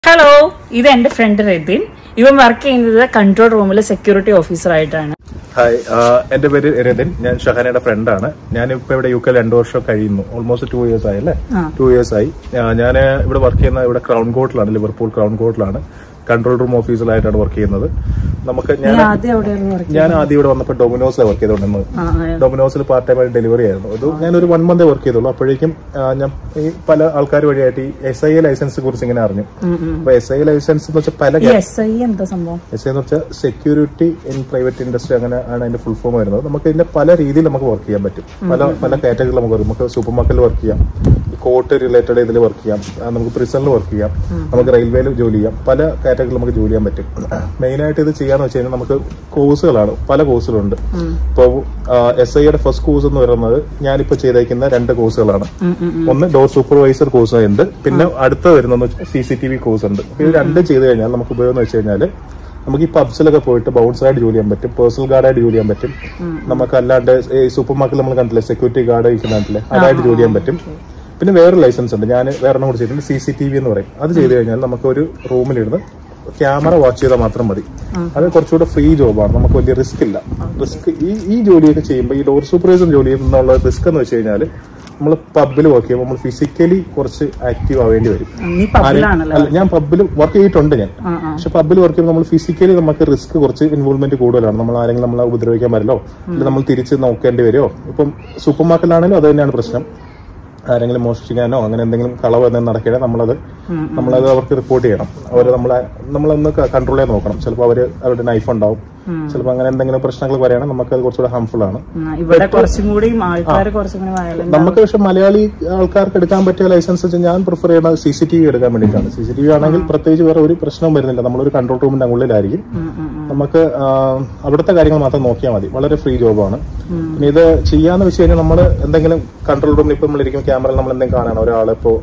Hello ഇത് എന്റെ front രതിൻ ഇവൻ വർക്ക് ചെയ്യുന്നത് കൺട്രോൾ റൂമിൽ സെക്യൂരിറ്റി ഓഫീസർ ആയിട്ടാണ് ഹായ് എന്റെ പേര് രതൻ ഞാൻ ഷഹാനയുടെ ഫ്രണ്ടാണ് ഞാൻ ഇപ്പൊ ഇവിടെ യു കെ രണ്ടു വർഷം കഴിയുന്നു ഓൾമോസ്റ്റ് ടു ഇയേഴ്സ് ആയി അല്ലേ ടു ഇയേഴ്സ് ആയി ഞാൻ ഇവിടെ വർക്ക് ചെയ്യുന്ന ഇവിടെ ക്രൗൺ കോർട്ടിലാണ് ലിവർപൂൾ ക്രൗൺ കോർട്ടിലാണ് കൺട്രോൾ റൂം ഓഫീസറായിട്ടാണ് വർക്ക് ചെയ്യുന്നത് നമുക്ക് ഞാൻ ഞാൻ ആദ്യം എവിടെയായിരുന്നു വർക്ക് ഞാൻ ആദ്യം ഇവിടെ വന്നപ്പോൾ ഡൊമിനോസിലാണ് വർക്ക് ചെയ്തുകൊണ്ടിരുന്നത് ആ, ആ. ഡൊമിനോസിൽ പാർട്ട് ടൈം ആയിട്ട് ഡെലിവറി ആയിരുന്നു അത് ഞാനൊരു വൺ മന്തേ വർക്ക് ചെയ്തുള്ളൂ അപ്പോഴേക്കും ആ, ഞാൻ ഈ പല ആൾക്കാർ വഴിയായിട്ട് ഈ എസ് ഐ എ ലൈസൻസിനെ കുറിച്ച് ഇങ്ങനെ അറിഞ്ഞു അപ്പൊ എസ് ഐ എ ലൈസൻസ് എന്ന് വെച്ചാൽ പല ഈ എസ് ഐ എന്താ സംഭവം എസ് എന്ന് വെച്ചാൽ സെക്യൂരിറ്റി ഇൻ പ്രൈവറ്റ് ഇൻഡസ്ട്രി അങ്ങനെ ആണ് അതിന്റെ ഫുൾ ഫോം വരുന്നത് നമുക്ക് ഇതിന്റെ പല രീതിയിൽ നമുക്ക് വർക്ക് ചെയ്യാൻ പറ്റും പല പല കാറ്റഗറിയിൽ നമുക്ക് വർക്ക് നമുക്ക് സൂപ്പർ മാർക്കറ്റിൽ വർക്ക് ചെയ്യാം കോർട്ട് റിലേറ്റഡ് ഇതിൽ വർക്ക് ചെയ്യാം ആ, നമുക്ക് പ്രിസണിൽ വർക്ക് ചെയ്യാം നമുക്ക് റെയിൽവേയിൽ ജോലി ചെയ്യാം പല കാറ്റഗറിയിൽ നമുക്ക് ജോലി ചെയ്യാൻ പറ്റും മെയിൻ ആയിട്ട് ഇത് ചെയ്യാന്ന് വെച്ച് കഴിഞ്ഞാൽ നമുക്ക് കോഴ്സുകളാണ് പല കോഴ്സുകളുണ്ട് ഇപ്പോൾ എസ് ഐയുടെ ഫസ്റ്റ് കോഴ്സ് എന്ന് പറയുന്നത് ഞാനിപ്പോൾ ചെയ്തേക്കുന്ന രണ്ട് കോഴ്സുകളാണ് ഒന്ന് ഡോർ സൂപ്പർവൈസർ കോഴ്സ് ഉണ്ട് പിന്നെ അടുത്ത വരുന്നത് C C T V course ഉണ്ട് അപ്പൊ ഇത് രണ്ടും ചെയ്ത് കഴിഞ്ഞാൽ നമുക്ക് ഉപയോഗം എന്ന് വെച്ച് കഴിഞ്ഞാൽ നമുക്ക് ഈ പബ്സിലൊക്കെ പോയിട്ട് ബൗൺസറായിട്ട് ജോലി ചെയ്യാൻ പറ്റും പേഴ്സണൽ ഗാർഡായിട്ട് ജോലി ചെയ്യാൻ പറ്റും നമുക്ക് അല്ലാണ്ട് ഈ സൂപ്പർ മാർക്കറ്റിൽ നമ്മൾ കണ്ടില്ലേ സെക്യൂരിറ്റി ഗാർഡ് ഇരിക്കുന്നില്ലേ അതായിട്ട് ജോലി ചെയ്യാൻ പറ്റും പിന്നെ വേറെ ലൈസൻസ് ഉണ്ട് ഞാൻ വേറെ കൂടി ചെയ്തിട്ടുണ്ട് സി സി ടി വി എന്ന് പറയും അത് ചെയ്ത് കഴിഞ്ഞാൽ നമുക്ക് ഒരു റൂമിലിരുന്ന് ക്യാമറ വാച്ച് ചെയ്താൽ മാത്രം മതി അത് കുറച്ചുകൂടെ ഫ്രീ ജോബാണ് നമുക്ക് വലിയ റിസ്ക് ഇല്ല റിസ്ക് ഈ ഈ ജോലിയൊക്കെ ചെയ്യുമ്പോൾ ഈ ഡോർ സൂപ്പർവൈസർ ജോലി ചെയ്യുന്നുള്ള റിസ്ക് എന്ന് വെച്ച് കഴിഞ്ഞാൽ നമ്മൾ പബ്ബിൽ വർക്ക് ചെയ്യുമ്പോൾ നമ്മൾ ഫിസിക്കലി കുറച്ച് ആക്റ്റീവ് ആവേണ്ടി വരും നീ പബ്ബിലാണല്ലോ അല്ല ഞാൻ പബ്ബിൽ വർക്ക് ചെയ്തിട്ടുണ്ട് ഞാൻ പക്ഷെ പബ്ബിൽ വർക്ക് ചെയ്യുമ്പോൾ നമ്മൾ ഫിസിക്കലി നമുക്ക് റിസ്ക് കുറച്ച് ഇൻവോൾവ്മെന്റ് കൂടുതലാണ് നമ്മൾ ആരെങ്കിലും നമ്മളെ ഉപദ്രവിക്കാൻ പറ്റില്ലോ അല്ലെങ്കിൽ നമ്മൾ തിരിച്ച് നോക്കേണ്ടി വരുമോ ഇപ്പം സൂപ്പർ മാർക്കറ്റിലാണെങ്കിലും അത് തന്നെയാണ് പ്രശ്നം ആരെങ്കിലും മോഷ്ടിക്കാനോ അങ്ങനെ എന്തെങ്കിലും കളവ് എന്തെങ്കിലും നടക്കിയാൽ നമ്മളത് നമ്മളത് അവർക്ക് റിപ്പോർട്ട് ചെയ്യണം അവർ നമ്മളെ നമ്മളൊന്ന് കൺട്രോൾ ചെയ്യാൻ നോക്കണം ചിലപ്പോൾ അവര് അവരുടെ നൈഫ് ഉണ്ടാവും ചിലപ്പോൾ അങ്ങനെ എന്തെങ്കിലും പ്രശ്നങ്ങൾ പറയുകയാണെങ്കിൽ നമുക്ക് അത് കുറച്ചുകൂടെ ഹാംഫുൾ ആണ് ഉം, ഇവിടെ കുറച്ചും കൂടി ആൾക്കാർ കുറച്ചും കൂടി വയലന്റ് നമുക്ക് പക്ഷെ മലയാളി ആൾക്കാർക്ക് എടുക്കാൻ പറ്റിയ ലൈസൻസ് വെച്ചാൽ ഞാൻ പ്രിഫർ ചെയ്യുന്നത് സി സി ടി വി എടുക്കാൻ വേണ്ടിയിട്ടാണ് സി സി ടി വി ആണെങ്കിൽ പ്രത്യേകിച്ച് വേറെ ഒരു പ്രശ്നവും വരുന്നില്ല നമ്മളൊരു കൺട്രോൾ റൂമിന്റെ ഉള്ളിലായിരിക്കും നമുക്ക് ആ, അവിടുത്തെ കാര്യങ്ങൾ മാത്രം നോക്കിയാൽ മതി വളരെ ഫ്രീ ജോബാണ് പിന്നെ ഇത് ചെയ്യാന്ന് വെച്ച് കഴിഞ്ഞാൽ നമ്മൾ എന്തെങ്കിലും കൺട്രോൾ റൂമിൽ ഇപ്പം നമ്മളിരിക്കും ക്യാമറയിൽ നമ്മൾ എന്തെങ്കിലും കാണണം ഒരാൾ ഇപ്പോൾ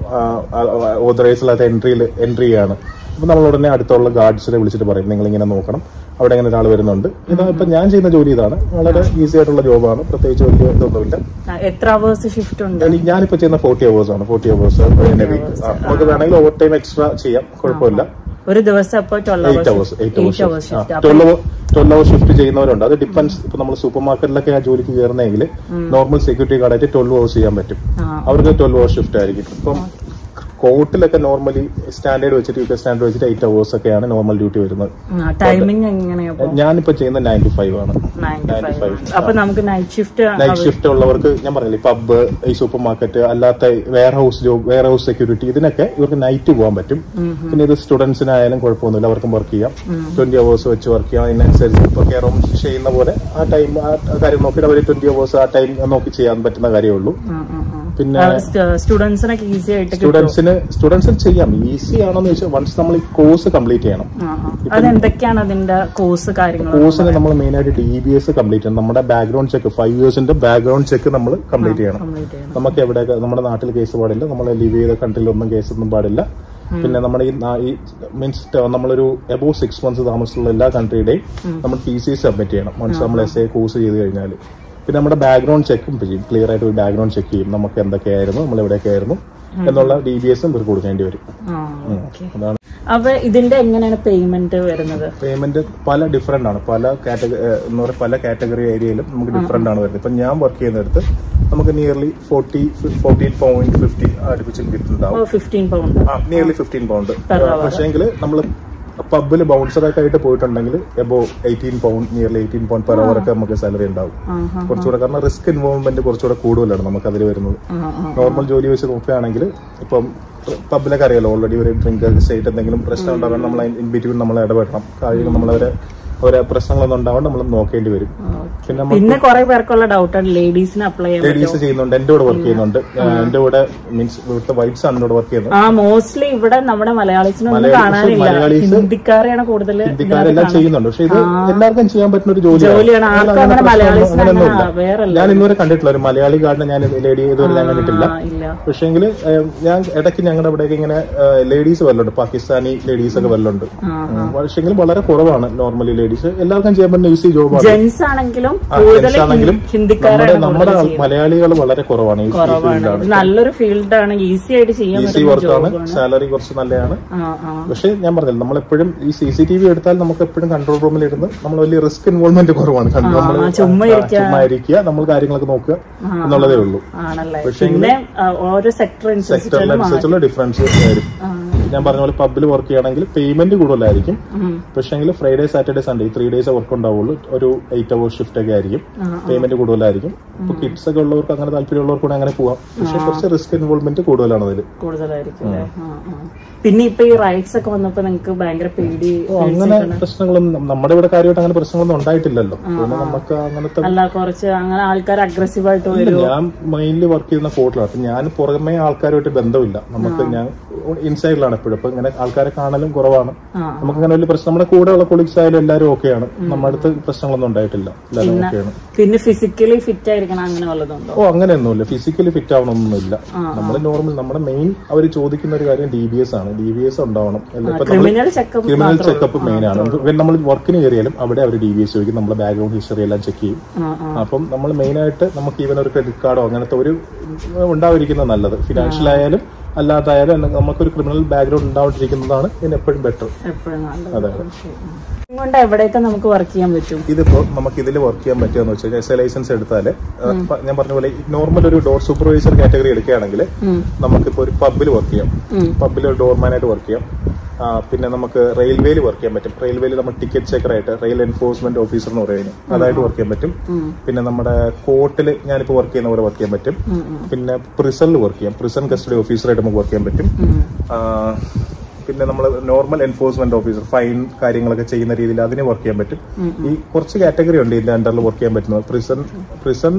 ഓതറൈസ് അല്ലാത്ത എൻട്രിയിൽ എൻട്രി ചെയ്യാണ് അപ്പൊ നമ്മൾ ഉടനെ അടുത്തുള്ള ഗാർഡ്സിനെ വിളിച്ചിട്ട് പറയും നിങ്ങൾ ഇങ്ങനെ നോക്കണം അവിടെ ഇങ്ങനെ ഒരാൾ വരുന്നുണ്ട് ഇതാ ഇപ്പൊ ഞാൻ ചെയ്യുന്ന ജോലി ഇതാണ് വളരെ ഈസി ആയിട്ടുള്ള ജോബാണ് പ്രത്യേകിച്ച് വലിയ ഇതൊന്നുമില്ല എത്ര അവേഴ്സ് ഷിഫ്റ്റ് ഉണ്ട് എനിക്ക് ഞാനിപ്പോ ചെയ്യുന്ന ഫോർട്ടി അവേഴ്സ് ആണ് ഫോർട്ടി അവേഴ്സ് നമുക്ക് വേണമെങ്കിൽ ഓവർ ടൈം എക്സ്ട്രാ ചെയ്യാം കുഴപ്പമില്ല ഒരു ദിവസം അപ്പൊ twelve eight hours eight eight hours hours shift twelve twelve hour shift ചെയ്യുന്നവരുണ്ട് അത് ഡിപ്പെൻസ് ഇപ്പൊ നമ്മൾ സൂപ്പർ മാർക്കറ്റിലൊക്കെ ആ ജോലിക്ക് കയറുന്നെങ്കിൽ നോർമൽ സെക്യൂരിറ്റി ഗാർഡായിട്ട് ട്വൽവ് അവേഴ്സ് ചെയ്യാൻ പറ്റും അവർക്ക് ട്വൽവ് അവർ ഷിഫ്റ്റ് ആയിരിക്കും ഇപ്പം കോർട്ടിലൊക്കെ നോർമലി സ്റ്റാൻഡേർഡ് വെച്ചിട്ട് യു കെ സ്റ്റാൻഡേർഡ് വെച്ചിട്ട് എയ്റ്റ് അവേഴ്സ് ഒക്കെയാണ് നോർമൽ ഡ്യൂട്ടി വരുന്നത് ടൈമിംഗ് എങ്ങനെയാ അപ്പൊ ഞാനിപ്പോ ചെയ്യുന്ന നയൻ ടു ഫൈവ് ആണ് നയൻ നയൻ ടു ഫൈവ് അപ്പൊ നമുക്ക് നൈറ്റ് ഷിഫ്റ്റ് നൈറ്റ് ഷിഫ്റ്റ് ഉള്ളവർക്ക് ഞാൻ പറഞ്ഞില്ലേ പബ്ബ് ഈ സൂപ്പർ മാർക്കറ്റ് അല്ലാത്ത warehouse job warehouse security ഇതിനൊക്കെ ഇവർക്ക് നൈറ്റ് പോകാൻ പറ്റും പിന്നെ ഇത് സ്റ്റുഡൻസിനായാലും കുഴപ്പമൊന്നുമില്ല അവർക്കും വർക്ക് ചെയ്യാം ട്വന്റി അവേഴ്സ് വെച്ച് വർക്ക് ചെയ്യാം അതിനനുസരിച്ച് ഇപ്പൊ കെയർ ഹോം ചെയ്യുന്ന പോലെ ആ ടൈം ആ കാര്യം നോക്കിയിട്ട് അവർ ട്വന്റി അവേഴ്സ് ആ ടൈം നോക്കി ചെയ്യാൻ പറ്റുന്ന കാര്യമേ ഉള്ളൂ പിന്നെ സ്റ്റുഡൻസിനൊക്കെ ഈസി ആയിട്ട് കിട്ടും. സ്റ്റുഡൻസിന് സ്റ്റുഡൻസിന് ചെയ്യാം ഈസി ആണോന്ന് ചോദിച്ചാൽ വൺസ് നമ്മൾ ഈ കോഴ്സ് കംപ്ലീറ്റ് ചെയ്യണം ആ, ആ. അതെന്തൊക്കെയാണ് അതിന്റെ കോഴ്സ് കാര്യങ്ങൾ കോഴ്സിന് നമ്മൾ മെയിൻ ആയിട്ട് ഡി ബി എസ് കംപ്ലീറ്റ് ചെയ്യണം നമ്മുടെ ബാക്ക്ഗ്രൗണ്ട് ചെക്ക് ഫൈവ് ഇയേഴ്സിന്റെ ബാക്ക്ഗ്രൗണ്ട് ചെക്ക് നമ്മൾ കംപ്ലീറ്റ് ചെയ്യണം കംപ്ലീറ്റ് ചെയ്യണം നമുക്ക് എവിടെയൊക്കെ നമ്മുടെ നാട്ടിൽ കേസ് പാടില്ല നമ്മൾ ലിവ് ചെയ്ത കൺട്രിയിലൊന്നും കേസൊന്നും പാടില്ല പിന്നെ നമ്മുടെ ഈ നാ- ഈ മീൻസ് നമ്മളൊരു എബോവ് സിക്സ് മന്ത്സ് താമസമുള്ള എല്ലാ കൺട്രിയുടെയും നമ്മൾ ടി സി സബ്മിറ്റ് ചെയ്യണം വൺസ് നമ്മൾ എസ് എ കോഴ്സ് ചെയ്ത് കഴിഞ്ഞാൽ പിന്നെ നമ്മുടെ ബാക്ക്ഗ്രൗണ്ട് ചെക്കും ചെയ്യും ക്ലിയർ ആയിട്ട് ഒരു ബാക്ക്ഗ്രൗണ്ട് ചെക്ക് ചെയ്യും നമുക്ക് എന്തൊക്കെയായിരുന്നു നമ്മൾ എവിടെയൊക്കെയായിരുന്നു എന്നുള്ള ഡി ബി എസും ഇവർക്ക് കൊടുക്കേണ്ടി വരും ആ, ഓക്കേ. അതാണ് അപ്പൊ ഇതിന്റെ എങ്ങനെയാണ് പേയ്മെന്റ് വരുന്നത് പേയ്മെന്റ് പല ഡിഫറെന്റ് ആണ് പല കാറ്റഗറി എന്ന് പറയുക പല കാറ്റഗറി ഏരിയയിലും നമുക്ക് ഡിഫറെന്റ് ആണ് വരുന്നത് ഇപ്പൊ ഞാൻ വർക്ക് ചെയ്യുന്നിടത്ത് നമുക്ക് nearly forty fourteen point fifty അടുപ്പിച്ച് കിട്ടുന്നുണ്ടാവും ഫിഫ്റ്റീൻ പൗണ്ട് ആ നിയർലി ഫിഫ്റ്റീൻ പൗണ്ട് പക്ഷേങ്കിൽ നമ്മൾ പബ്ബിൽ ബൗൺസറൊക്കെ ആയിട്ട് പോയിട്ടുണ്ടെങ്കിൽ above eighteen pound nearly eighteen pound per hour ഒക്കെ നമുക്ക് സാലറി ഉണ്ടാവും കുറച്ചുകൂടെ കാരണം റിസ്ക് ഇൻവോൾവ്മെന്റ് കുറച്ചുകൂടെ കൂടുതലാണ് നമുക്ക് അതിൽ വരുന്നത് നോർമൽ ജോലി വെച്ച് നോക്കുകയാണെങ്കിൽ ഇപ്പം പബ്ബിലൊക്കെ അറിയാലോ ഓൾറെഡി ഒരു ഡ്രിങ്ക് സ്റ്റേറ്റ് എന്തെങ്കിലും പ്രശ്നം ഉണ്ടാകാൻ നമ്മൾ ഇൻ ബിറ്റ്വീൻ നമ്മൾ ഇടപെടണം കാര്യം നമ്മളവരെ അവരെ പ്രശ്നങ്ങളൊന്നും ഉണ്ടാവാണ്ട് നമ്മൾ നോക്കേണ്ടി വരും പിന്നെ നമ്മൾ പിന്നെ കുറെ പേർക്കുള്ള ഡൗട്ടാണ് ലേഡീസിന് അപ്ലൈ ചെയ്യാൻ ലേഡീസ് ചെയ്യുന്നുണ്ട് എന്റെ കൂടെ വർക്ക് ചെയ്യുന്നുണ്ട് എന്റെ കൂടെ മീൻസ് ഇവിടുത്തെ വൈറ്റ്സ് ആണ് എന്നോട് വർക്ക് ചെയ്യുന്നത് ആ മോസ്റ്റ്ലി ഇവിടെ നമ്മുടെ മലയാളീസിനൊന്നും മലയാളീസ് കാണാനില്ല മലയാളീസ് ഹിന്ദിക്കാരെയാണ് കൂടുതൽ ഹിന്ദിക്കാരെല്ലാം ചെയ്യുന്നുണ്ട് പക്ഷെ ഇത് എല്ലാവർക്കും ചെയ്യാൻ പറ്റുന്ന ഒരു ജോലിയാണ്. ജോലിയാണ് ആർക്കും അങ്ങനെ അങ്ങനെ പ്രശ്നമൊന്നും മലയാളീസിന് അങ്ങനെയൊന്നുമില്ല. അങ്ങനെ വേറല്ല. ഞാൻ ഇന്നുവരെ കണ്ടിട്ടില്ല ഒരു മലയാളി ഗാർഡിനെ ഞാൻ ലേഡി ഇതുവരെ ഞാൻ കണ്ടിട്ടില്ല ആ, ഇല്ല പക്ഷെങ്കിൽ ഞാൻ ഇടയ്ക്ക് ഞങ്ങളുടെ ഇവിടെയൊക്കെ ഇങ്ങനെ ലേഡീസ് വല്ലുണ്ട് പാകിസ്ഥാനി ലേഡീസ് ഒക്കെ വല്ലുണ്ട് പക്ഷെങ്കിൽ വളരെ കുറവാണ് നോർമലി ലേഡീസ് ലേഡീസ് എല്ലാവർക്കും ചെയ്യാൻ പറ്റുന്ന ഈസി ജോബാണ് ജെന്റ്സ് ആണെങ്കിലും ആ, കൂടുതൽ gents ആണെങ്കിലും നമ്മുടെ ഹിന്ദിക്കാരാണ് നമ്മുടെ മലയാളികൾ വളരെ കുറവാണ് ഈ കുറവാണ് ഫീൽഡിലാണ് ഇത് നല്ലൊരു ഫീൽഡാണ് ഈസി ആയിട്ട് ചെയ്യാൻ ഈസി പറ്റുന്ന വർക്കാണ് ജോബാണ് സാലറി കുറച്ച് നല്ലതാണ് ആ ആ പക്ഷേ ഞാൻ പറഞ്ഞില്ല നമ്മളെപ്പോഴും ഈ സി സി ടി വി എടുത്താൽ നമുക്ക് എപ്പോഴും കൺട്രോൾ റൂമിൽ ഇരുന്ന് നമ്മൾ വലിയ റിസ്ക് ഇൻവോൾവ്മെന്റ് കുറവാണ് കണ്ട് നമ്മൾ ചുമ്മാ ആ, ചുമ്മാ ഇരിക്കുക നമ്മൾ കാര്യങ്ങളൊക്കെ നോക്കുക എന്നുള്ളതേ ഉള്ളൂ ആണല്ലേ പിന്നെ ആ, ഓരോ സെക്ടർ അനുസരിച്ചിട്ട് സെക്ടറിനനുസരിച്ചുള്ള ഡിഫറൻസ് വരും ഞാൻ പറഞ്ഞ പോലെ പബ്ബിൽ വർക്ക് ചെയ്യുകയാണെങ്കിൽ പേയ്മെന്റ് കൂടുതലായിരിക്കും പക്ഷേങ്കിൽ Friday Saturday Sunday three days work ഉണ്ടാവുള്ളൂ ഒരു എയ്റ്റ് അവേഴ്സ് ഷിഫ്റ്റ് ഒക്കെ ആയിരിക്കും പേയ്മെന്റ് കൂടുതലായിരിക്കും ഇപ്പൊ കിഡ്സ് ഒക്കെ ഉള്ളവർക്ക് അങ്ങനെ താല്പര്യമുള്ളവർക്ക് കൂടെ അങ്ങനെ പോവാം പക്ഷെ കുറച്ച് റിസ്ക് ഇൻവോൾവ്മെന്റ് കൂടുതലാണ് അതിൽ കൂടുതലായിരിക്കും അല്ലേ? ആ, ആ. പിന്നെ ഇപ്പൊ ഈ റൈറ്റ്സ് ഒക്കെ വന്നപ്പോ നിങ്ങക്ക് ഭയങ്കര പേടി അങ്ങനെ പ്രശ്നങ്ങളൊന്നും നമ്മുടെ ഇവിടെ കാര്യമായിട്ട് അങ്ങനെ പ്രശ്നങ്ങളൊന്നും ഉണ്ടായിട്ടില്ലല്ലോ പിന്നെ നമുക്ക് അങ്ങനത്തെ അല്ല കുറച്ച് അങ്ങനെ ആൾക്കാർ അഗ്രസീവ് ആയിട്ട് ഇല്ല, വരും ഞാൻ മെയിൻലി വർക്ക് ചെയ്യുന്ന കോർട്ടിലാണ് അപ്പൊ ഞാൻ പുറമേ ആൾക്കാരുമായിട്ട് ബന്ധമില്ല നമുക്ക് ഞാൻ ഇൻസൈഡിലാണ് എപ്പോഴും അപ്പൊ ഇങ്ങനെ ആൾക്കാരെ കാണലും കുറവാണ് ആ. നമുക്ക് അങ്ങനെ വലിയ പ്രശ്നം നമ്മുടെ കൂടെ ഉള്ള കൊളീഗ്സ് ആയാലും എല്ലാവരും ഓക്കെയാണ് നമ്മുടെ അടുത്ത് പ്രശ്നങ്ങളൊന്നും ഉണ്ടായിട്ടില്ല എല്ലാവരും ഓക്കെയാണ് പിന്നെ ഫിസിക്കലി ഫിറ്റ് ആയിരിക്കണം അങ്ങനെ വല്ലതുണ്ടോ ഓ അങ്ങനെയൊന്നുമില്ല ഫിസിക്കലി ഫിറ്റ് ആവണമെന്നൊന്നുമില്ല നമ്മൾ നോർമൽ നമ്മുടെ മെയിൻ അവർ ചോദിക്കുന്ന ഒരു കാര്യം ഡി ബി എസ് ആണ് ഡി ബി എസ് ഉണ്ടാവണം അല്ല, ഇപ്പൊ നമ്മള് criminal checkup criminal checkup main ആണ് ഇപ്പൊ നമ്മൾ വർക്കിന് കയറിയാലും അവിടെ അവർ ഡി ബി എസ് ചോദിക്കും നമ്മുടെ ബാക്ക്ഗ്രൗണ്ട് ഹിസ്റ്ററി എല്ലാം ചെക്ക് ചെയ്യും ആ, ആ. അപ്പം നമ്മൾ മെയിൻ ആയിട്ട് നമുക്ക് ഈവൻ ഒരു ക്രെഡിറ്റ് കാർഡോ അങ്ങനത്തെ ഒരു ഉണ്ടാവിരിക്കുന്നത് നല്ലത് ഫിനാൻഷ്യൽ ആയാലും അല്ലാതായാലും അല്ല- നമുക്കൊരു ക്രിമിനൽ ബാക്ക്ഗ്രൗണ്ട് ഉണ്ടാവാണ്ടിരിക്കുന്നതാണ് ഇതിന് എപ്പോഴും ബെറ്റർ എപ്പോഴും നല്ലത് അതെ കൊണ്ട് എവിടെയൊക്കെ നമുക്ക് വർക്ക് ചെയ്യാൻ പറ്റും ഇതിപ്പോ നമുക്ക് ഇതിൽ വർക്ക് ചെയ്യാൻ പറ്റുമെന്ന് വെച്ചാൽ എസ് എ ലൈസൻസ് എടുത്താല് ഞാൻ പറഞ്ഞ പോലെ നോർമൽ ഒരു ഡോർ സൂപ്പർവൈസർ കാറ്റഗറി എടുക്കുകയാണെങ്കിൽ നമുക്കിപ്പോ ഒരു പബ്ബിൽ വർക്ക് ചെയ്യാം പബ്ബിൽ ഒരു ഡോർമാനായിട്ട് വർക്ക് ചെയ്യാം ആ, പിന്നെ നമുക്ക് റെയിൽവേയിൽ വർക്ക് ചെയ്യാൻ പറ്റും റെയിൽവേയിൽ നമ്മൾ ടിക്കറ്റ് ചെക്കറായിട്ട് റെയിൽ എൻഫോഴ്സ്മെന്റ് ഓഫീസർ എന്ന് പറയുന്നത് അതായിട്ട് വർക്ക് ചെയ്യാൻ പറ്റും പിന്നെ നമ്മുടെ കോർട്ടിൽ ഞാനിപ്പോ വർക്ക് ചെയ്യുന്ന പോലെ വർക്ക് ചെയ്യാൻ പറ്റും പിന്നെ പ്രിസണിൽ വർക്ക് ചെയ്യാം പ്രിസൺ കസ്റ്റഡി ഓഫീസറായിട്ട് നമുക്ക് വർക്ക് ചെയ്യാൻ പറ്റും ആ, പിന്നെ നമ്മൾ നോർമൽ എൻഫോഴ്സ്മെന്റ് ഓഫീസർ ഫൈൻ കാര്യങ്ങളൊക്കെ ചെയ്യുന്ന രീതിയിൽ അതിന് വർക്ക് ചെയ്യാൻ പറ്റും ഈ കുറച്ച് കാറ്റഗറി ഉണ്ട് ഇതിന്റെ അണ്ടറിൽ വർക്ക് ചെയ്യാൻ പറ്റുന്നത് പ്രിസൺ പ്രിസൺ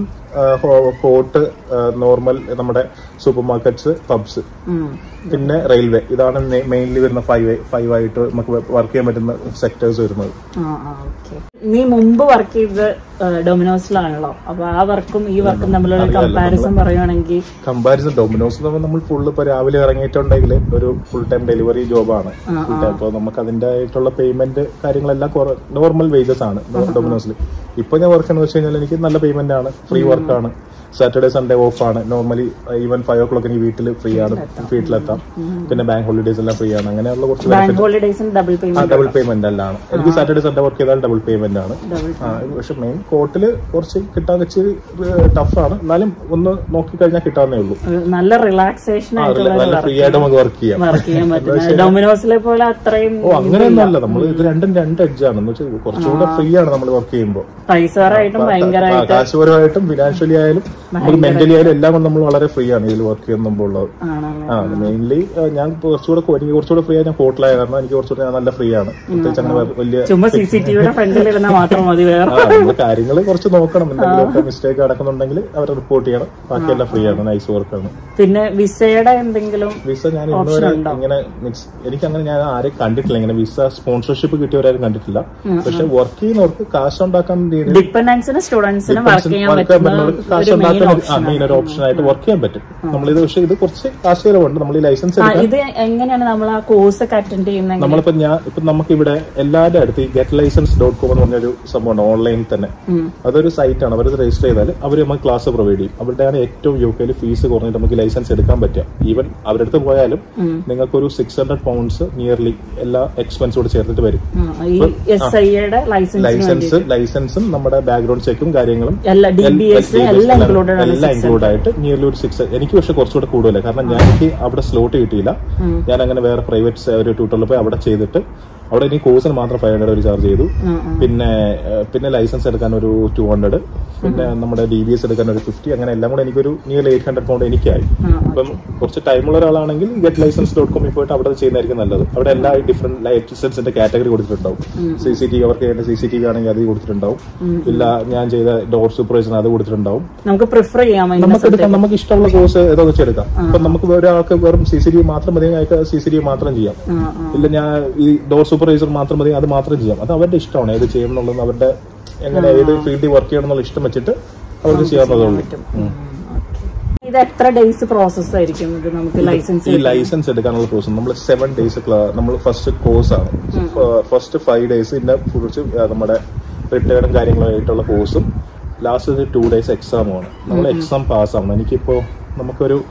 കോർട്ട് നോർമൽ നമ്മുടെ സൂപ്പർ മാർക്കറ്റ്സ് പബ്സ് ഉം. പിന്നെ റെയിൽവേ ഇതാണ് മെയിൻലി വരുന്ന ഫൈവ് ഫൈവ് ആയിട്ട് നമുക്ക് വർക്ക് ചെയ്യാൻ പറ്റുന്ന സെക്ടേഴ്സ് വരുന്നത് ആ ആ ഓക്കെ നീ മുമ്പ് വർക്ക് ചെയ്തത് ഡൊമിനോസിലാണല്ലോ അപ്പൊ ആ വർക്കും ഈ വർക്കും തമ്മിലുള്ള കമ്പാരിസൺ പറയുവാണെങ്കിൽ കമ്പാരിസൺ ഡൊമിനോസ് എന്ന് പറഞ്ഞാൽ നമ്മൾ ഫുൾ ഇപ്പൊ രാവിലെ ഇറങ്ങിയിട്ടുണ്ടെങ്കിൽ ഒരു ഫുൾ ടൈം ഡെലിവറി ജോബാണ് ഫുൾ ടൈം അപ്പോൾ നമുക്ക് അതിന്റെ ആയിട്ടുള്ള പേയ്മെന്റ് കാര്യങ്ങളെല്ലാം നോർമൽ വേജസ് ആണ് ഡൊമിനോസിൽ ഇപ്പൊ ഞാൻ വർക്ക് എന്ന് വെച്ച് കഴിഞ്ഞാൽ എനിക്ക് നല്ല പേയ്മെന്റ് ആണ് ഫ്രീ വർക്കാണ് സാറ്റർഡേ സൺഡേ ഓഫ് ആണ് നോർമലി ഈവൻ ഫൈവ് ഓ ക്ലോക്കിന് വീട്ടിൽ ഫ്രീ ആണ് വീട്ടിലെത്താം പിന്നെ ബാങ്ക് ഹോളിഡേസ് എല്ലാം ഫ്രീ ആണ് അങ്ങനെയുള്ള കുറച്ച് ബാങ്ക് ഹോളിഡേയ്സിന് ഡബിൾ പേയ്മെന്റ് ഡബിൾ പേയ്മെന്റ് അല്ലാണ് എനിക്ക് സാറ്റർഡേ സൺഡേ വർക്ക് ചെയ്താൽ ഡബിൾ പേയ്മെന്റ് ആണ് ഡബിൾ ആ, പക്ഷെ മെയിൻ കോർട്ടില് കുറച്ച് കിട്ടാൻ ഇച്ചിരി ടഫാണ് എന്നാലും ഒന്ന് നോക്കിക്കഴിഞ്ഞാൽ കിട്ടാവുന്നേ ഉള്ളൂ നല്ല റിലാക്സേഷൻ ആ, ആയിട്ടുള്ള നല്ല ഫ്രീ ആയിട്ട് നമുക്ക് വർക്ക് ചെയ്യാം വർക്ക് ചെയ്യാൻ പറ്റുന്നത് ഡൊമിനോസിലെ പോലെ അത്രയും ഓ അങ്ങനെയൊന്നും അല്ല നമ്മൾ ഇത് രണ്ടും രണ്ട് എഡ്ജ് ആണ് എന്ന് വെച്ചാൽ കുറച്ചുകൂടെ ഫ്രീ ആണ് നമ്മൾ വർക്ക് ചെയ്യുമ്പോൾ പൈസറായിട്ടും ഭയങ്കരമായിട്ട് കാശുപരമായിട്ടും ഫിനാൻഷ്യലി ആയാലും നമുക്ക് മെന്റലി ആയാലും എല്ലാം കൊണ്ട് നമ്മൾ വളരെ ഫ്രീ ആണ് ഇതിൽ വർക്ക് ചെയ്യുമ്പോൾ ഉള്ളത് ആണല്ലേ ആ മെയിൻലി ഞാൻ കുറച്ചുകൂടെ കൊ- എനിക്ക് കുറച്ചുകൂടെ ഫ്രീ ആയി ഞാൻ കോർട്ടിലായ കാരണം എനിക്ക് കുറച്ചുകൂടെ ഞാൻ നല്ല ഫ്രീ ആണ് പ്രത്യേകിച്ച് അങ്ങനെ വലിയ ചുമ്മാ സി സി ടിവിയുടെ ഫ്രണ്ടിൽ ഇരുന്നാൽ മാത്രം മതി വേറെ ആ നമ്മൾ കാര്യങ്ങൾ കുറച്ച് നോക്കണം എന്തെങ്കിലുമൊക്കെ മിസ്റ്റേക്ക് നടക്കുന്നുണ്ടെങ്കിൽ അവരെ റിപ്പോർട്ട് ചെയ്യണം ബാക്കിയെല്ലാം ഫ്രീ ആണ് നൈസ് വർക്കാണ് പിന്നെ വിസയുടെ എന്തെങ്കിലും വിസ ഞാൻ ഇന്ന് വരെ ഇങ്ങനെ mix- എനിക്ക് അങ്ങനെ ഞാൻ ആരെയും കണ്ടിട്ടില്ല ഇങ്ങനെ വിസ സ്പോൺസർഷിപ്പ് കിട്ടിയവരാരും കണ്ടിട്ടില്ല പക്ഷെ വർക്ക് ചെയ്യുന്നവർക്ക് കാശ് ഉണ്ടാക്കാൻ രീതിയിൽ ഡിപ്പെൻഡൻസിനും സ്റ്റുഡൻസിനും വർക്ക് ചെയ്യാൻ വർക്ക് പറ്റുന്ന പറ്റുന്നവർക്ക് കാശ് ഒരു മെയിൻ ഉണ്ടാക്കാൻ മെയിൻ ഒരു ഓപ്ഷൻ ആയിട്ട് വർക്ക് ചെയ്യാൻ പറ്റും നമ്മളിത് പക്ഷെ ഇത് കുറച്ച് കാശ് ചിലവുണ്ട് നമ്മൾ ഈ ലൈസൻസ് ആ ഇത് എങ്ങനെയാണ് നമ്മൾ ആ കോഴ്സ് ഒക്കെ അറ്റൻഡ് ചെയ്യുന്നത് നമ്മളിപ്പോ ഞാൻ ഇപ്പൊ നമുക്ക് ഇവിടെ എല്ലാവരുടെ അടുത്ത് ഈ ഗെറ്റ് ലൈസൻസ് ഡോട്ട് കോം എന്ന് പറഞ്ഞൊരു സംഭവമാണ് ഓൺലൈനിൽ തന്നെ അതൊരു സൈറ്റ് ആണ് അവരത് രജിസ്റ്റർ ചെയ്താൽ അവർ നമുക്ക് ക്ലാസ് പ്രൊവൈഡ് ചെയ്യും അവരുടെയാണ് ഏറ്റവും യു കെയിൽ ഫീസ് കുറഞ്ഞിട്ട് നമുക്ക് ലൈസൻസ് എടുക്കാൻ പറ്റുക ഈവൻ അവരുടെ അടുത്ത് പോയാലും നിങ്ങൾക്കൊരു സിക്സ് ഹൺഡ്രഡ് പൗണ്ട്സ് നിയർലി എല്ലാ എക്സ്പെൻസ് കൂടെ ചേർത്തിട്ട് വരും ഈ എസ് ഐയുടെ ലൈസൻസ് ലൈസൻസ് ലൈസൻസും നമ്മുടെ ബാക്ക്ഗ്രൗണ്ട് ചെക്കും കാര്യങ്ങളും എല്ലാ ഡി ബി എസ് എല്ലാം ഇൻക്ലൂഡഡ് ആണ് എല്ലാം ഇൻക്ലൂഡ് ആയിട്ട് നിയർലി ഒരു സിക്സ് എനിക്ക് പക്ഷെ കുറച്ചുകൂടെ കൂടുതലല്ല കാരണം ഞാൻ എനിക്ക് അവിടെ സ്ലോട്ട് കിട്ടിയില്ല ഞാൻ അങ്ങനെ വേറെ പ്രൈവറ്റ് ഒരു ട്യൂട്ടറിൽ പോയി അവിടെ ചെയ്തിട്ട് അവിടെ എനിക്ക് കോഴ്സിന് മാത്രം ഫൈവ് ഹൺഡ്രഡ് ഒരു ചാർജ് ചെയ്തു പിന്നെ ഏഹ്, പിന്നെ ലൈസൻസ് എടുക്കാൻ ഒരു ടു ഹൺഡ്രഡ് പിന്നെ നമ്മുടെ ഡി ബി എസ് എടുക്കാൻ ഒരു ഫിഫ്റ്റി അങ്ങനെ എല്ലാം കൂടെ എനിക്കൊരു നിയർലി എയ്റ്റ് ഹൺഡ്രഡ് പൗണ്ട് എനിക്കായി അപ്പം കുറച്ച് ടൈമുള്ള ഒരാളാണെങ്കിൽ ഗെറ്റ് ലൈസൻസ് ഡോട്ട് കോമിൽ പോയിട്ട് അവിടെ ചെയ്യുന്നതായിരിക്കും നല്ലത് അവിടെ എല്ലാ ഡിഫറെന്റ് ലൈസൻസിന്റെ കാറ്റഗറി കൊടുത്തിട്ടുണ്ടാവും സി സി ടി വി അവർക്ക് ചെയ്യേണ്ട സി സി ടി വി ആണെങ്കിൽ അത് കൊടുത്തിട്ടുണ്ടാവും ഇല്ല ഞാൻ ചെയ്ത ഡോർ സൂപ്പർവൈസർ അത് കൊടുത്തിട്ടുട്ടുണ്ടാവും നമുക്ക് പ്രിഫർ ചെയ്യാം അതിന്റെ നമുക്ക് എടുക്കാം നമുക്ക് ഇഷ്ടമുള്ള കോഴ്സ് ഏതോ വെച്ച് എടുക്കാം ഇപ്പൊ നമുക്ക് ഒരാൾക്ക് വെറും സി സി ടി മാത്രം മതി അയാൾക്ക് സി സി ടി മാത്രം ചെയ്യാം ആ, ആ. ഇല്ല ഞാൻ ഈ ഡോർ സൂപ്പർവൈസർ മാത്രം മതി അത് മാത്രം ചെയ്യാം അത് അവരുടെ ഇഷ്ടമാണ് ഏത് ചെയ്യണം എന്നുള്ളത് അവരുടെ എങ്ങനെ ഏത് ഫീൽഡിൽ വർക്ക് ചെയ്യണം എന്നുള്ള ഇഷ്ടം വെച്ചിട്ട് അവർക്ക് ചെയ്യാവുന്നതേ ഉള്ളൂ ഉം. ഇത് എത്ര ഡേയ്സ് പ്രോസസ് ആയിരിക്കും ഇത് നമുക്ക് ലൈസൻസ് ഈ ലൈസൻസ് എടുക്കാനുള്ള പ്രോസസ് നമ്മൾ സെവൻ ഡേയ്സ് നമ്മൾ ഫസ്റ്റ് കോഴ്സ് ആണ് ഫസ്റ്റ് ഫൈവ് ഡേയ്സ് ഇതിനെ കുറിച്ച് നമ്മുടെ റിട്ടേണും കാര്യങ്ങളായിട്ടുള്ള കോഴ്സും ലാസ്റ്റ് ഒരു ടു ഡേയ്സ് എക്സാമുമാണ് നമ്മൾ എക്സാം പാസ് ആവണം എനിക്കിപ്പോ നമുക്കൊരു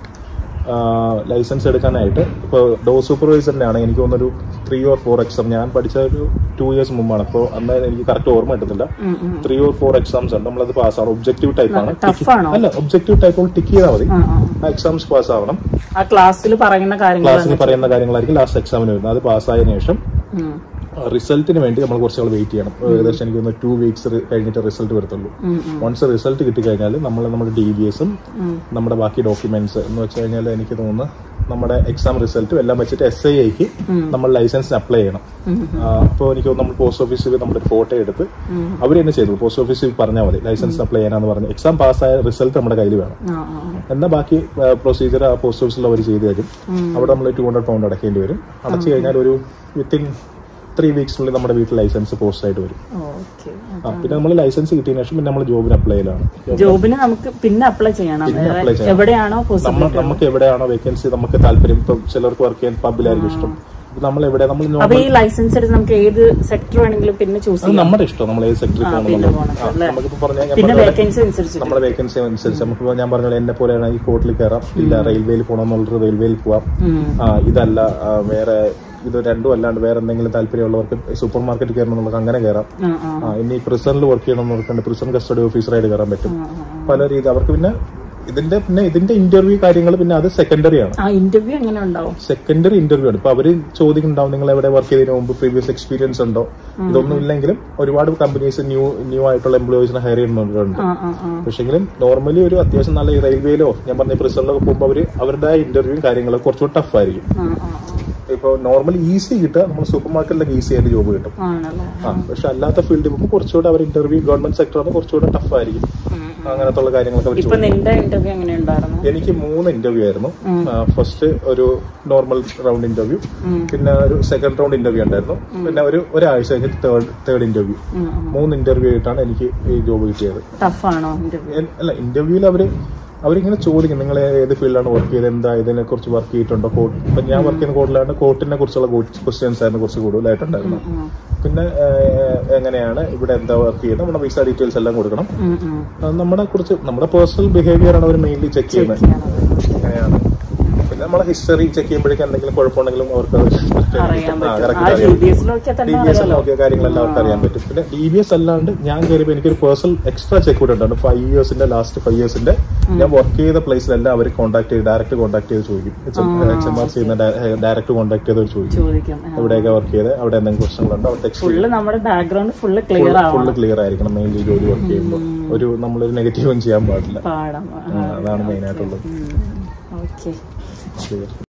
ലൈസൻസ് എടുക്കാനായിട്ട് ഇപ്പോൾ ഡോ സൂപ്പർവൈസറിന്റെ ആണ് എനിക്ക് തോന്നുന്നൊരു ത്രീ ഓർ ഫോർ എക്സാം ഞാൻ പഠിച്ച ഒരു ടു ഇയേഴ്സ് മുമ്പാണ് അപ്പോൾ അന്ന് എനിക്ക് കറക്റ്റ് ഓർമ്മ കിട്ടുന്നില്ല ത്രീ ഓർ ഫോർ എക്സാംസ് ഉണ്ട് നമ്മളത് പാസ്സാവണം ഒബ്ജക്റ്റീവ് ടൈപ്പ് ആണ് ടഫ് ആണോ അല്ല ഒബ്ജക്റ്റീവ് ടൈപ്പ് ടിക്ക് ചെയ്താൽ മതി ആ, ആ. ആ എക്സാംസ് പാസ് ആവണം ആ ക്ലാസ്സിൽ പറയുന്ന കാര്യങ്ങൾ ക്ലാസ്സിൽ പറയുന്ന കാര്യങ്ങളായിരിക്കും ലാസ്റ്റ് എക്സാമിന് വരുന്നത് അത് പാസ്സായതിനു ശേഷം ഉം. റിസൾട്ടിന് വേണ്ടി നമ്മൾ കുറച്ച് നാൾ വെയിറ്റ് ചെയ്യണം ഏകദേശം എനിക്ക് തോന്നുന്നു ടു വീക്സ് കഴിഞ്ഞിട്ട് റിസൾട്ട് വരത്തുള്ളൂ വൺസ് റിസൾട്ട് കിട്ടിക്കഴിഞ്ഞാൽ നമ്മൾ നമ്മുടെ ഡി ബി എസും നമ്മുടെ ബാക്കി ഡോക്യുമെന്റ്സ് എന്ന് വെച്ച് കഴിഞ്ഞാൽ എനിക്ക് തോന്നുന്നു നമ്മുടെ എക്സാം റിസൾട്ടും എല്ലാം വെച്ചിട്ട് എസ് ഐ ഐക്ക് നമ്മൾ ലൈസൻസിന് അപ്ലൈ ചെയ്യണം അപ്പോൾ എനിക്ക് തോന്നുന്നു നമ്മൾ പോസ്റ്റ് ഓഫീസിൽ നമ്മുടെ ഫോട്ടോ എടുത്ത് അവർ തന്നെ ചെയ്തു പോസ്റ്റ് ഓഫീസിൽ പറഞ്ഞാൽ മതി ലൈസൻസ് അപ്ലൈ ചെയ്യാനാന്ന് പറഞ്ഞ് എക്സാം പാസ്സായ റിസൾട്ട് നമ്മുടെ കയ്യിൽ വേണം ആ, ആ, ആ. എന്നാൽ ബാക്കി പ്രൊസീജിയർ ആ പോസ്റ്റ് ഓഫീസിൽ അവർ ചെയ്തു തരും അവിടെ നമ്മൾ ടു ഹൺഡ്രഡ് പൗണ്ട് അടയ്ക്കേണ്ടി വരും അടച്ചു കഴിഞ്ഞാൽ ഒരു വിത്തിൻ ത്രീ വീക്സിനുള്ളിൽ നമ്മുടെ വീട്ടിൽ ലൈസൻസ് പോസ്റ്റ് ആയിട്ട് വരും ഓക്കെ ആ, പിന്നെ നമ്മൾ ലൈസൻസ് കിട്ടിയതിനു ശേഷം പിന്നെ നമ്മൾ ജോബിന് അപ്ലൈ ചെയ്യലാണ് ജോബിന് നമുക്ക് പിന്നെ അപ്ലൈ ചെയ്യണം പിന്നെ apply ചെയ്യണം. എവിടെയാണോ പോസിബിൾ നമ്മൾ നമുക്ക് എവിടെയാണോ വേക്കൻസി നമുക്ക് താല്പര്യം ഇപ്പം ചിലർക്ക് വർക്ക് ചെയ്യാൻ പബ്ബിലായിരിക്കും ഇഷ്ടം ഇപ്പൊ നമ്മൾ എവിടെ നമ്മൾ അപ്പൊ നോർമൽ ഈ ലൈസൻസ് എടുത്ത് നമുക്ക് ഏത് സെക്ടർ വേണമെങ്കിലും പിന്നെ ചൂസ് അത് ചെയ്യാം നമ്മുടെ ഇഷ്ടം നമ്മൾ ഏത് സെക്ടറിൽ പോകണം പിന്നെ എന്നുള്ളത്. പോകണം, ആ, അല്ലേ? നമുക്കിപ്പോ പറഞ്ഞാൽ ഞാൻ പിന്നെ പറഞ്ഞ പോലെ വേക്കൻസി അനുസരിച്ച് നമ്മുടെ വേക്കൻസി അനുസരിച്ച് നമുക്ക് ഞാൻ പറഞ്ഞ പോലെ എന്നെ പോലെയാണ് ഈ കോർട്ടിൽ കയറാം ഇല്ല റെയിൽവേയിൽ പോകണമെന്നുള്ളൊരു റെയിൽവേയിൽ പോവാം ഉം. ആ, ഇതല്ല ആ, വേറെ ഇത് രണ്ടും അല്ലാണ്ട് വേറെ എന്തെങ്കിലും താല്പര്യമുള്ളവർക്ക് സൂപ്പർ മാർക്കറ്റിൽ കയറണം എന്നുള്ളത് അങ്ങനെ കയറാം ആ, ആ. ആ, ഇനി പ്രിസണിൽ വർക്ക് ചെയ്യണമെന്നുള്ളവർക്ക് പ്രിസൺ കസ്റ്റഡി ഓഫീസറായിട്ട് കയറാൻ പറ്റും പല രീതി അവർക്ക് പിന്നെ ഇതിന്റെ പിന്നെ ഇതിന്റെ ഇന്റർവ്യൂ കാര്യങ്ങൾ പിന്നെ അത് സെക്കൻഡറി ആണ് ആ ഇന്റർവ്യൂ എങ്ങനെ ഉണ്ടാവും സെക്കൻഡറി ഇന്റർവ്യൂ ആണ് ഇപ്പൊ അവര് ചോദിക്കുന്നുണ്ടാവും നിങ്ങൾ എവിടെ വർക്ക് ചെയ്തതിന് മുമ്പ് പ്രീവിയസ് എക്സ്പീരിയൻസ് ഉണ്ടോ ഇതൊന്നും ഇല്ലെങ്കിലും ഒരുപാട് കമ്പനീസ് ന്യൂ ന്യൂ ആയിട്ടുള്ള എംപ്ലോയീസിനെ ഹയർ ചെയ്യുന്നുണ്ട് ആ ആ ആ പക്ഷെങ്കിലും നോർമലി ഒരു അത്യാവശ്യം നല്ല റെയിൽവേയിലോ ഞാൻ പറഞ്ഞ പ്രിസണിലൊക്കെ പോകുമ്പോൾ അവര് അവരുടെ ഇന്റർവ്യൂ കാര്യങ്ങളൊക്കെ കുറച്ചുകൂടി ടഫ് ആയിരിക്കും ആ, ആ, ഇപ്പൊ നോർമലി ഈസി കിട്ടുക നമ്മൾ സൂപ്പർ മാർക്കറ്റിലൊക്കെ ഈസി ആയിട്ട് ജോബ് കിട്ടും ആ. ആണല്ലേ ആ പക്ഷെ അല്ലാത്ത ഫീൽഡിൽ പോകുമ്പോൾ കുറച്ചുകൂടെ അവർ ഇന്റർവ്യൂ ഗവൺമെന്റ് സെക്ടർ കുറച്ചുകൂടെ ടഫ് ആയിരിക്കും അങ്ങനത്തുള്ള കാര്യങ്ങളൊക്കെ അവർ ഇപ്പൊ നിന്റെ ഇന്റർവ്യൂ എങ്ങനെ ഉണ്ടായിരുന്നു എനിക്ക് മൂന്ന് ഇന്റർവ്യൂ ആയിരുന്നു ഫസ്റ്റ് ഒരു നോർമൽ റൗണ്ട് ഇന്റർവ്യൂ പിന്നെ ഒരു സെക്കൻഡ് റൗണ്ട് ഇന്റർവ്യൂ ഉണ്ടായിരുന്നു പിന്നെ ഒരു ഒരാഴ്ച കഴിഞ്ഞിട്ട് തേർഡ് തേർഡ് ഇന്റർവ്യൂ മൂന്ന് ഇന്റർവ്യൂ ആയിട്ടാണ് എനിക്ക് ഈ ജോബ് കിട്ടിയത് ടഫാണോ ഇന്റർവ്യൂ എൻ- അല്ല ഇന്റർവ്യൂവിൽ അവര് അവരിങ്ങനെ ചോദിക്കും നിങ്ങൾ ഏത് ഫീൽഡിലാണ് വർക്ക് ചെയ്തത് എന്താ ഇതിനെ കുറിച്ച് വർക്ക് ചെയ്തിട്ടുണ്ടോ കോർട്ട് ഇപ്പൊ ഞാൻ വർക്ക് ചെയ്യുന്ന കോർട്ടിലാണ് കോർട്ടിനെ കുറിച്ചുള്ള ക്വസ്റ്റ്യൻസ് ആയിരുന്നു കുറച്ച് കൂടുതലായിട്ടുണ്ടായിരുന്നു പിന്നെ ഏഹ്, എങ്ങനെയാണ് ഇവിടെ എന്താ വർക്ക് ചെയ്യുന്നത് നമ്മുടെ വിസ ഡീറ്റെയിൽസ് എല്ലാം കൊടുക്കണം അത് നമ്മുടെ കുറിച്ച് നമ്മുടെ പേഴ്സണൽ ബിഹേവിയർ ആണ് അവർ മെയിൻലി ചെക്ക് ചെയ്യുന്നത് അങ്ങനെയാണ് പിന്നെ നമ്മളെ ഹിസ്റ്ററി ചെക്ക് ചെയ്യുമ്പോഴേക്കും എന്തെങ്കിലും കുഴപ്പമുണ്ടെങ്കിലും അവർക്ക് അത് അറിയാൻ ആ, പറ്റും correct ആ അറിയാം. ജി ബി എസിലൊക്കെ ഡി തന്നെ ബി എസ് അറിയാലോ നോക്കിയ കാര്യങ്ങളെല്ലാം അവർക്ക് അറിയാൻ പറ്റും പിന്നെ ഡി ബി എസ് അല്ലാണ്ട് ഞാൻ കയറിയപ്പോൾ എനിക്കൊരു പേഴ്സണൽ എക്സ്ട്രാ ചെക്ക് കൂടെ ഉണ്ടായിരുന്നു ഫൈവ് ഇയേഴ്സിന്റെ ലാസ്റ്റ് ഫൈവ് ഇയേഴ്സിന്റെ ഞാൻ വർക്ക് ചെയ്ത പ്ലേസിലെല്ലാം അവർ കോൺടാക്ട് ചെയ്ത് ഡയറക്റ്റ് കോൺടാക്ട് ചെയ്ത് ചോദിക്കും എച്ച് എം ആർ ചെയ്യുന്ന ഡയറക്റ്റ് കോൺടാക്ട് ചെയ്ത് അവർ ചോദിക്കും ചോദിക്കും എവിടെയൊക്കെ വർക്ക് ചെയ്ത് അവിടെ എന്തെങ്കിലും പ്രശ്നങ്ങളുണ്ടോ അവിടെ ടെക്സ്റ്റ് ഫുള്ള് നമ്മുടെ ബാക്ക്ഗ്രൗണ്ട് ഫുള്ള് ക്ലിയർ ആവണം ഫുള്ള് ക്ലിയർ ആയിരിക്കണം മെയിൻലി ജോലി വർക്ക് ചെയ്യുമ്പോൾ ഒരു നമ്മളൊരു നെഗറ്റീവും ചെയ്യാൻ പാടില്ല പാടാം ആ, അതാണ് മെയിൻ ആയിട്ടുള്ളത് ഓക്കെ Clear.